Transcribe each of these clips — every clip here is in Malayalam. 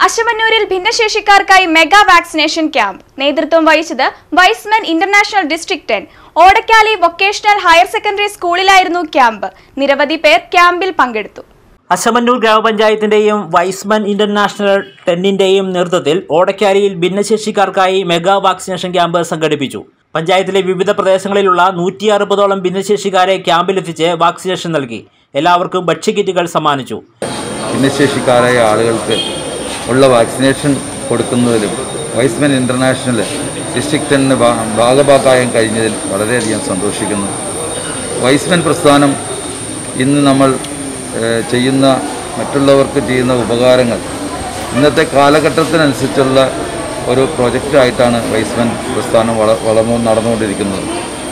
അശമന്നൂരിൽ ഭിന്നശേഷിക്കാർക്കായി മെഗാ വാക്സിനേഷൻ ക്യാമ്പ് നേതൃത്വം വഹിച്ചത് Y's Men International district ten Odakkali vocational higher secondary സ്കൂളിലായിരുന്നു ക്യാമ്പ് നിരവധി പേർ ക്യാമ്പിൽ പങ്കെടുത്തു അശമന്നൂർ ഗ്രാമപഞ്ചായത്തിന്റെയും വൈസ്മൻ ഇന്റർനാഷണൽ ടെന്നിന്റെയും നേതൃത്വത്തിൽ ഓടക്കാലിയിൽ ഭിന്നശേഷിക്കാർക്കായി മെഗാ വാക്സിനേഷൻ ക്യാമ്പ് സംഘടിപ്പിച്ചു പഞ്ചായത്തിലെ വിവിധ പ്രദേശങ്ങളിലുള്ള നൂറ്റി അറുപതോളം ഭിന്നശേഷിക്കാരെ ക്യാമ്പിലെത്തിച്ച് വാക്സിനേഷൻ നൽകി എല്ലാവർക്കും ഭക്ഷ്യക്കിറ്റുകൾ സമ്മാനിച്ചു ഭിന്നശേഷിക്കാരായ ആളുകൾക്ക് ഉള്ള വാക്സിനേഷൻ കൊടുക്കുന്നതിലും വൈസ്മെൻ ഇൻ്റർനാഷണൽ ഡിസ്ട്രിക്ട് ടെന്നിന് ഭാഗഭാക്കായം കഴിഞ്ഞതിൽ വളരെയധികം സന്തോഷിക്കുന്നു വൈസ്മെൻ പ്രസ്ഥാനം ഇന്ന് നമ്മൾ ഏഹ്, ചെയ്യുന്ന മറ്റുള്ളവർക്ക് ചെയ്യുന്ന ഉപകാരങ്ങൾ ഇന്നത്തെ കാലഘട്ടത്തിനനുസരിച്ചുള്ള ഒരു പ്രൊജക്റ്റായിട്ടാണ് വൈസ്മെൻ പ്രസ്ഥാനം വള വളർന്നു നടന്നുകൊണ്ടിരിക്കുന്നത്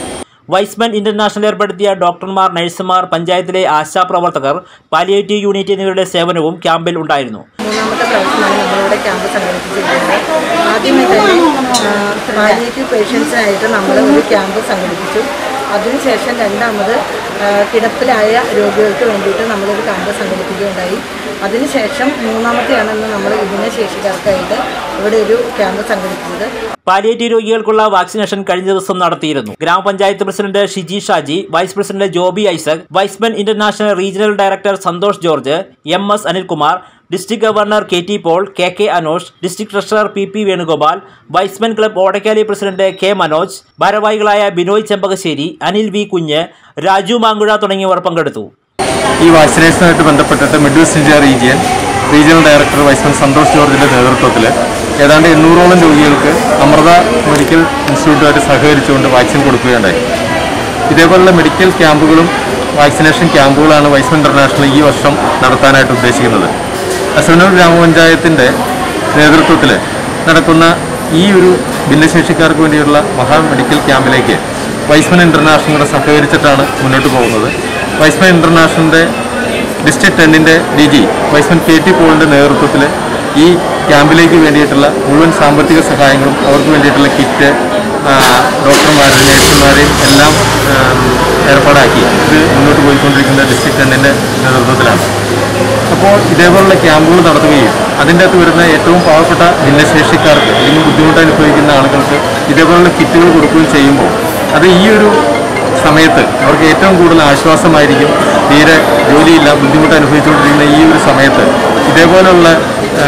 വൈസ്മൻ ഇന്റർനാഷണൽ ഏർപ്പെടുത്തിയ ഡോക്ടർമാർ നഴ്സുമാർ പഞ്ചായത്തിലെ ആശാപ്രവർത്തകർ പാലിയേറ്റീവ് യൂണിറ്റ് എന്നിവരുടെ സേവനവും ക്യാമ്പിൽ ഉണ്ടായിരുന്നു മൂന്നാമത്തെ പ്രാവശ്യമാണ് നമ്മളിവിടെ ക്യാമ്പ് സംഘടിപ്പിച്ചിരിക്കുന്നത് ആദ്യമേ തന്നെ പാലിയേറ്റീവ് പേഷ്യൻസിനായിട്ട് നമ്മൾ ഒരു ക്യാമ്പ് സംഘടിപ്പിച്ചു അതിനുശേഷം രണ്ടാമത് ആ, കിടപ്പിലായ രോഗികൾക്ക് വേണ്ടിയിട്ട് നമ്മളൊരു ക്യാമ്പ് സംഘടിപ്പിക്കുകയുണ്ടായി അതിനുശേഷം മൂന്നാമത്തെയാണെന്ന് നമ്മൾ ഭിന്നശേഷിക്കാർക്കായിട്ട് ഇവിടെ ഒരു ക്യാമ്പ് സംഘടിപ്പിച്ചത് പാലിയേറ്റീവ് രോഗികൾക്കുള്ള വാക്സിനേഷൻ കഴിഞ്ഞ ദിവസം നടത്തിയിരുന്നു ഗ്രാമപഞ്ചായത്ത് president Shiji Shaji vice president Joby Isaac Y's Men International regional director Santhosh George M S Anilkumar district governor K T Paul K K Anosh district treasurer P P Venugopal Y's Men club Odakkali president K Manoj ഭാരവാഹികളായ ബിനോയ് ചെമ്പകശ്ശേരി അനിൽ വി കുഞ്ഞ് രാജു മാങ്കുഴ തുടങ്ങിയവർ പങ്കെടുത്തു ഈ വാക്സിനേഷനുമായിട്ട് ബന്ധപ്പെട്ടിട്ട് mid west India region regional director Y's Men Santhosh ജോർജിൻ്റെ നേതൃത്വത്തിൽ ഏതാണ്ട് എണ്ണൂറോളം രോഗികൾക്ക് അമൃത മെഡിക്കൽ ഇൻസ്റ്റിറ്റ്യൂട്ടുമായിട്ട് സഹകരിച്ചുകൊണ്ട് വാക്സിൻ കൊടുക്കുകയുണ്ടായി ഇതേപോലുള്ള മെഡിക്കൽ ക്യാമ്പുകളും വാക്സിനേഷൻ ക്യാമ്പുകളാണ് വൈസ്മൻ ഇൻ്റർനാഷണൽ ഈ വർഷം നടത്താനായിട്ട് ഉദ്ദേശിക്കുന്നത് അസനൂർ ഗ്രാമപഞ്ചായത്തിൻ്റെ നേതൃത്വത്തിൽ നടക്കുന്ന ഈ ഒരു ഭിന്നശേഷിക്കാർക്ക് വേണ്ടിയുള്ള മഹാ മെഡിക്കൽ ക്യാമ്പിലേക്ക് വൈസ്മൻ ഇൻ്റർനാഷണലോട് സഹകരിച്ചിട്ടാണ് മുന്നോട്ട് പോകുന്നത് വൈസ്മൻ ഇൻ്റർനാഷണലിൻ്റെ ഡിസ്ട്രിക്ട് ടെന്നിൻ്റെ D G Y's Men K T പോളിൻ്റെ നേതൃത്വത്തിൽ ഈ ക്യാമ്പിലേക്ക് വേണ്ടിയിട്ടുള്ള മുഴുവൻ സാമ്പത്തിക സഹായങ്ങളും അവർക്ക് വേണ്ടിയിട്ടുള്ള കിറ്റ് ആ, ഡോക്ടർമാരെയും നഴ്സുമാരെയും എല്ലാം ആ, ഏർപ്പാടാക്കി ഇത് മുന്നോട്ട് പോയിക്കൊണ്ടിരിക്കുന്ന ഡിസ്ട്രിക്ട് ടെന്നിൻ്റെ നേതൃത്വത്തിലാണ് അപ്പോൾ ഇതേപോലുള്ള ക്യാമ്പുകൾ നടത്തുകയും അതിൻ്റെ അകത്ത് വരുന്ന ഏറ്റവും പാവപ്പെട്ട ഭിന്നശേഷിക്കാർക്ക് അല്ലെങ്കിൽ ബുദ്ധിമുട്ട് അനുഭവിക്കുന്ന ആളുകൾക്ക് ഇതേപോലുള്ള കിറ്റുകൾ കൊടുക്കുകയും ചെയ്യുമ്പോൾ അത് ഈ ഒരു സമയത്ത് അവർക്ക് ഏറ്റവും കൂടുതൽ ആശ്വാസമായിരിക്കും തീരെ ജോലിയില്ല ബുദ്ധിമുട്ട് അനുഭവിച്ചുകൊണ്ടിരിക്കുന്ന ഈ ഒരു സമയത്ത് ഇതേപോലുള്ള ആ,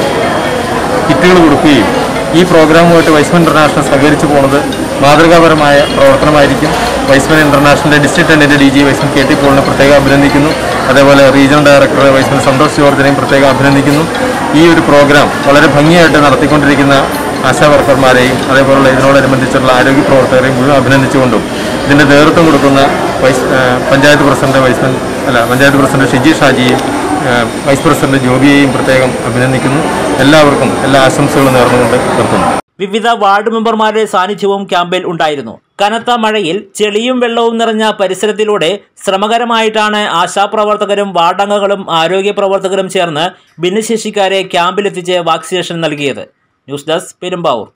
കിറ്റുകൾ കൊടുക്കുകയും ഈ പ്രോഗ്രാമുമായിട്ട് വൈസ്മൻ ഇൻ്റർനാഷണൽ സഹകരിച്ചു പോകുന്നത് മാതൃകാപരമായ പ്രവർത്തനമായിരിക്കും വൈസ്മൻ ഇൻ്റർനാഷണലിൻ്റെ ഡിസ്ട്രിക്ട് ടെന്നിൻ്റെ D G Y's Men K T പോളിനെ പ്രത്യേകം അഭിനന്ദിക്കുന്നു അതേപോലെ റീജിയണൽ ഡയറക്ടർ വൈസ്മൻ സന്തോഷ് ജോർജിനെയും പ്രത്യേകം അഭിനന്ദിക്കുന്നു ഈ ഒരു പ്രോഗ്രാം വളരെ ഭംഗിയായിട്ട് നടത്തിക്കൊണ്ടിരിക്കുന്ന ആശാ വർക്കർമാരെയും അതേപോലുള്ള ഇതിനോടനുബന്ധിച്ചുള്ള ആരോഗ്യ പ്രവർത്തകരെയും മുഴുവൻ അഭിനന്ദിച്ചുകൊണ്ടും ഇതിൻ്റെ നേതൃത്വം കൊടുക്കുന്ന വൈസ് ആ, പഞ്ചായത്ത് പ്രസിഡന്റ് വൈസ്മൻ അല്ല പഞ്ചായത്ത് പ്രസിഡന്റ് ഷിജി ഷാജിയെയും ആ, വൈസ് പ്രസിഡന്റ് ജോബിയെയും പ്രത്യേകം അഭിനന്ദിക്കുന്നു എല്ലാവർക്കും എല്ലാ ആശംസകളും നേർന്നുകൊണ്ട് നിർത്തുന്നു വിവിധ വാർഡ് മെമ്പർമാരുടെ സാന്നിധ്യവും ക്യാമ്പിൽ ഉണ്ടായിരുന്നു കനത്ത മഴയിൽ ചെളിയും വെള്ളവും നിറഞ്ഞ പരിസരത്തിലൂടെ ശ്രമകരമായിട്ടാണ് ആശാപ്രവർത്തകരും വാർഡംഗങ്ങളും ആരോഗ്യ പ്രവർത്തകരും ചേർന്ന് ഭിന്നശേഷിക്കാരെ ക്യാമ്പിലെത്തിച്ച് വാക്സിനേഷൻ നൽകിയത് ന്യൂസ് ഡെസ്ക് പെരുമ്പാവൂർ